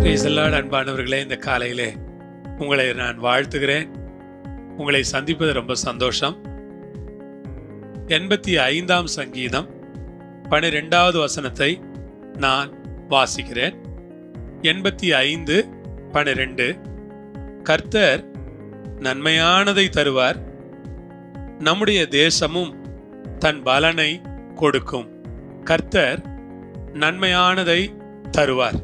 பிரைசல்லாட் அன்பானவர்களே இந்த காலையிலே உங்களை நான் வாழ்த்துகிறேன் உங்களை சந்திப்பது ரொம்ப சந்தோஷம் எண்பத்தி ஐந்தாம் சங்கீதம் பனிரெண்டாவது வசனத்தை நான் வாசிக்கிறேன் எண்பத்தி ஐந்து பனிரெண்டு கர்த்தர் நன்மையானதை தருவார் நம்முடைய தேசமும் தன் பலனை கொடுக்கும் கர்த்தர் நன்மையானதை தருவார்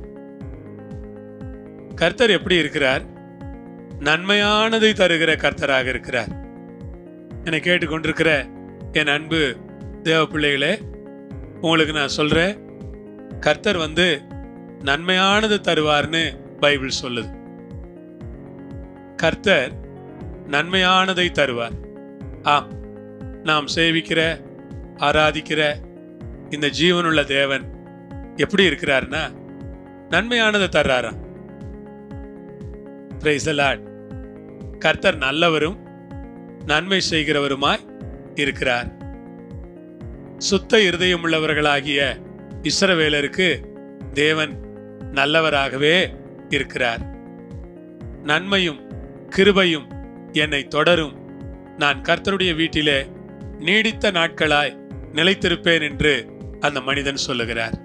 கர்த்தர் எப்படி இருக்கிறார் நன்மையானதை தருகிற கர்த்தராக இருக்கிறார் என்னை கேட்டுக்கொண்டிருக்கிற என் அன்பு தேவ பிள்ளைகளே உங்களுக்கு நான் சொல்றேன் கர்த்தர் வந்து நன்மையானது தருவார்னு பைபிள் சொல்லுது கர்த்தர் நன்மையானதை தருவார் ஆம் நாம் சேவிக்கிற ஆராதிக்கிற இந்த ஜீவனுள்ள தேவன் எப்படி இருக்கிறார்னா நன்மையானதை தர்றாராம் Praise the Lord. கர்த்தர் நல்லவரும் நன்மை செய்கிறவருமாய் இருக்கிறார் சுத்த இருதயம் உள்ளவர்களாகிய இஸ்ரவேலருக்கு தேவன் நல்லவராகவே இருக்கிறார் நன்மையும் கிருபையும் என்னை தொடரும் நான் கர்த்தருடைய வீட்டிலே நீடித்த நாட்களாய் நிலைத்திருப்பேன் என்று அந்த மனிதன் சொல்லுகிறார்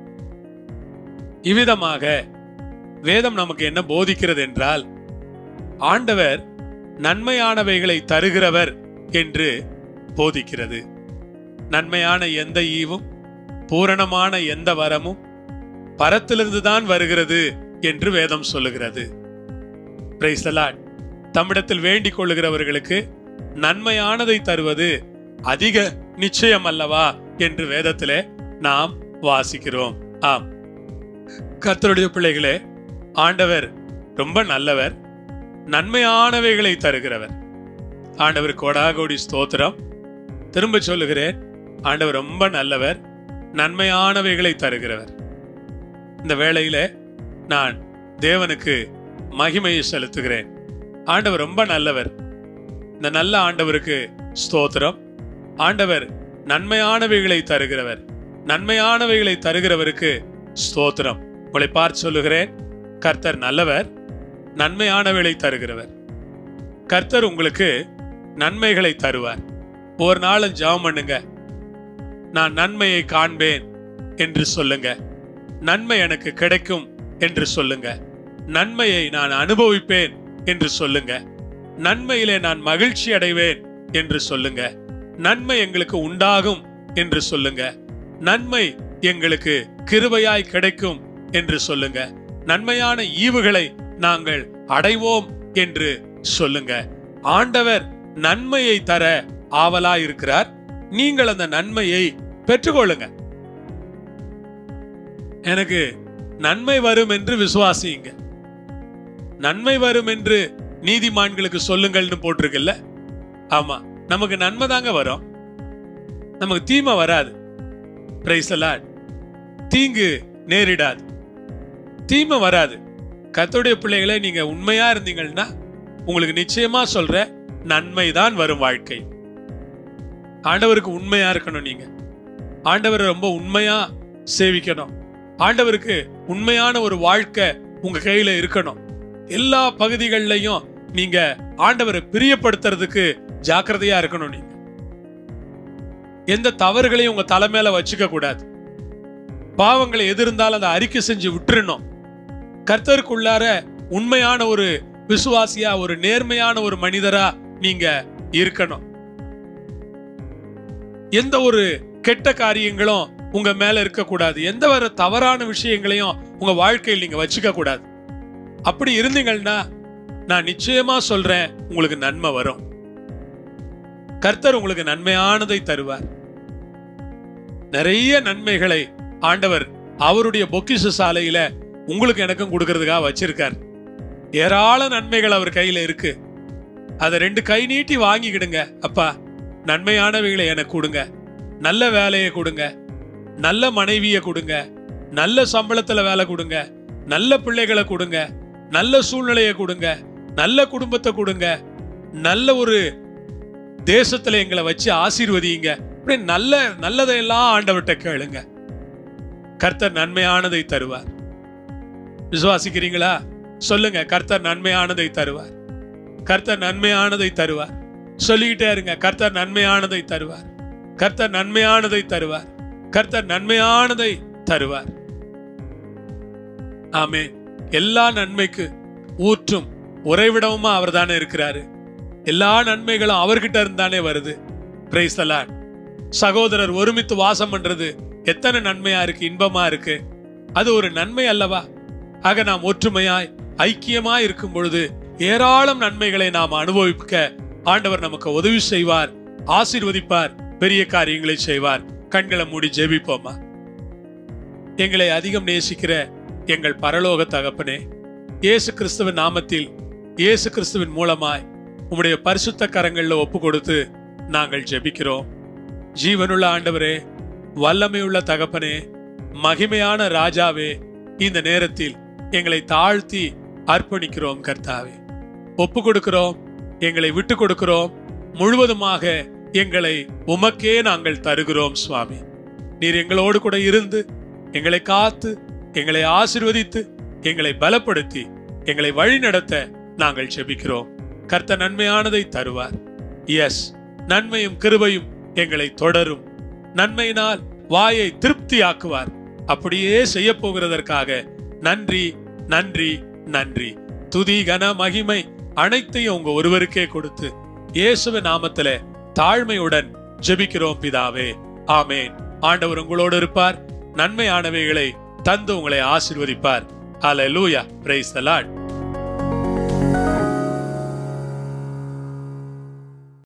இவ்விதமாக வேதம் நமக்கு என்ன போதிக்கிறது என்றால் ஆண்டவர் நன்மையானவைகளை தருகிறவர் என்று போதிக்கிறது நன்மையான எந்த ஈவும் பூரணமான எந்த வரமும் பரத்திலிருந்து தான் வருகிறது என்று வேதம் சொல்லுகிறது Praise the Lord. தம்மிடத்தில் வேண்டிக் கொள்ளுகிறவர்களுக்கு நன்மையானதை தருவது அதிக நிச்சயம் அல்லவா என்று வேதத்திலே நாம் வாசிக்கிறோம் ஆம் கர்த்தருடைய பிள்ளைகளே ஆண்டவர் ரொம்ப நல்லவர் நன்மையானவைகளை தருகிறவர் ஆண்டவர் கோடாகோடி ஸ்தோத்திரம் திரும்ப சொல்லுகிறேன் ஆண்டவர் ரொம்ப நல்லவர் நன்மையானவைகளை தருகிறவர் இந்த வேளையில நான் தேவனுக்கு மகிமையை செலுத்துகிறேன் ஆண்டவர் ரொம்ப நல்லவர் இந்த நல்ல ஆண்டவருக்கு ஸ்தோத்திரம் ஆண்டவர் நன்மையானவைகளை தருகிறவர் நன்மையானவைகளை தருகிறவருக்கு ஸ்தோத்திரம் உங்களை பார்த்து சொல்லுகிறேன் கர்த்தர் நல்லவர் நன்மையானவைகளை தருகிறவர் கர்த்தர் உங்களுக்கு நன்மைகளை தருவார் ஒரு நாளும் ஜெபம் பண்ணுங்க நான் நன்மையை காண்பேன் என்று சொல்லுங்க நன்மை எனக்கு கிடைக்கும் என்று சொல்லுங்க நன்மையை நான் அனுபவிப்பேன் என்று சொல்லுங்க நன்மையிலே நான் மகிழ்ச்சி அடைவேன் என்று சொல்லுங்க நன்மை எங்களுக்கு உண்டாகும் என்று சொல்லுங்க நன்மை எங்களுக்கு கிருபையாய் கிடைக்கும் என்று சொல்லுங்க நன்மையான ஈவுகளை நாங்கள் அடைவோம் என்று சொல்லுங்க ஆண்டவர் நன்மையை தர ஆவலா இருக்கிறார் நீங்கள் அந்த நன்மையை பெற்றுக்கொள்ளுங்க எனக்கு நன்மை வரும் என்று விசுவாசியுங்க நன்மை வரும் என்று நீதிமான்களுக்கு சொல்லுங்கள்னு போட்டிருக்குல்ல ஆமா நமக்கு நன்மை தாங்க வரும் நமக்கு தீமை வராது Praise the Lord. தீங்கு நேரிடாது தீமை வராது கர்த்தருடைய பிள்ளைகளை நீங்க உண்மையா இருந்தீங்கன்னா உங்களுக்கு நிச்சயமா சொல்ற நன்மை தான் வரும் வாழ்க்கை ஆண்டவருக்கு உண்மையா இருக்கணும் நீங்க ஆண்டவரை ரொம்ப உண்மையா சேவிக்கணும் ஆண்டவருக்கு உண்மையான ஒரு வாழ்க்கை உங்க கையில இருக்கணும் எல்லா பகுதிகளிலையும் நீங்க ஆண்டவரை பிரியப்படுத்துறதுக்கு ஜாக்கிரதையா இருக்கணும் நீங்க எந்த தவறுகளையும் உங்க தலைமையில வச்சுக்க கூடாது பாவங்களை எது இருந்தாலும் அதை அறிக்கை செஞ்சு விட்டுறணும் கர்த்தருக்குள்ளார உண்மையான ஒரு விசுவாசியா ஒரு நேர்மையான ஒரு மனிதரா நீங்க இருக்கணும் எந்த ஒரு கெட்ட காரியங்களும் உங்க மேல இருக்கக்கூடாது எந்த ஒரு தவறான விஷயங்களையும் உங்க வாழ்க்கையில் நீங்க வச்சுக்க கூடாது அப்படி இருந்தீங்கன்னா நான் நிச்சயமா சொல்றேன் உங்களுக்கு நன்மை வரும் கர்த்தர் உங்களுக்கு நன்மையானதை தருவார் நிறைய நன்மைகளை ஆண்டவர் அவருடைய பொக்கிஷ சாலையில உங்களுக்கு எனக்கும் கொடுக்கறதுக்காக வச்சிருக்கார் ஏராள நன்மைகள் அவர் கையில இருக்கு அதை ரெண்டு கை நீட்டி வாங்கிக்கிடுங்க அப்பா நன்மையானவைகளை எனக்கு கொடுங்க நல்ல வேலையை கொடுங்க நல்ல மனைவியை கொடுங்க நல்ல சம்பளத்துல வேலை கொடுங்க நல்ல பிள்ளைகளை கொடுங்க நல்ல சூழ்நிலையை கொடுங்க நல்ல குடும்பத்தை கொடுங்க நல்ல ஒரு தேசத்துல எங்களை வச்சு ஆசீர்வதிங்க இப்படி நல்ல நல்லதையெல்லாம் ஆண்டவர்கிட்ட கேளுங்க கர்த்தர் நன்மையானதை தருவார் விசுவாசிக்கிறீங்களா சொல்லுங்க கர்த்தர் நன்மையானதை தருவார் கர்த்தர் நன்மையானதை தருவார் சொல்லிக்கிட்டே இருங்க கர்த்தர் நன்மையானதை தருவார் கர்த்தர் நன்மையானதை தருவார் கர்த்தர் நன்மையானதை தருவார் ஆமே எல்லா நன்மைக்கு ஊற்றும் உறைவிடவுமா அவர் தானே இருக்கிறாரு எல்லா நன்மைகளும் அவர்கிட்ட இருந்தானே வருது பிரைஸ் சகோதரர் ஒருமித்து வாசம் பண்றது எத்தனை நன்மையா இருக்கு இன்பமா இருக்கு அது ஒரு நன்மை அல்லவா ஆக நாம் ஒற்றுமையாய் ஐக்கியமாய் இருக்கும் பொழுது ஏராளம் நன்மைகளை நாம் அனுபவிக்க ஆண்டவர் நமக்கு உதவி செய்வார் ஆசீர்வதிப்பார் பெரிய காரியங்களை செய்வார் கண்களை மூடி ஜெபிப்போமா எங்களை அதிகம் நேசிக்கிற எங்கள் பரலோக தகப்பனே இயேசு கிறிஸ்துவின் நாமத்தில் இயேசு கிறிஸ்துவின் மூலமாய் உம்முடைய பரிசுத்த கரங்களில் ஒப்பு கொடுத்து நாங்கள் ஜெபிக்கிறோம் ஜீவனுள்ள ஆண்டவரே வல்லமையுள்ள தகப்பனே மகிமையான ராஜாவே இந்த நேரத்தில் எங்களை தாழ்த்தி அர்ப்பணிக்கிறோம் கர்த்தாவே ஒப்பு கொடுக்கிறோம் எங்களை விட்டு கொடுக்கிறோம் முழுவதுமாக எங்களை உமக்கே நாங்கள் தருகிறோம் சுவாமி நீர் எங்களோடு கூட இருந்து எங்களை காத்து எங்களை ஆசிர்வதித்து எங்களை பலப்படுத்தி எங்களை வழி நடத்த நாங்கள் செபிக்கிறோம் கர்த்த நன்மையானதை தருவார் எஸ் நன்மையும் கிருபையும் எங்களை தொடரும் நன்மையினால் வாயை திருப்தியாக்குவார் அப்படியே செய்ய போகிறதற்காக நன்றி நன்றி நன்றி துதி கன மகிமை அனைத்தையும் உங்க ஒருவருக்கே கொடுத்து இயேசுவ நாமத்தில தாழ்மையுடன் ஜெபிக்கிறோம் பிதாவே ஆமேன் ஆண்டவர் உங்களோடு இருப்பார் நன்மையானவைகளை தந்து உங்களை ஆசிர்வதிப்பார் ஹalleluya praise the lord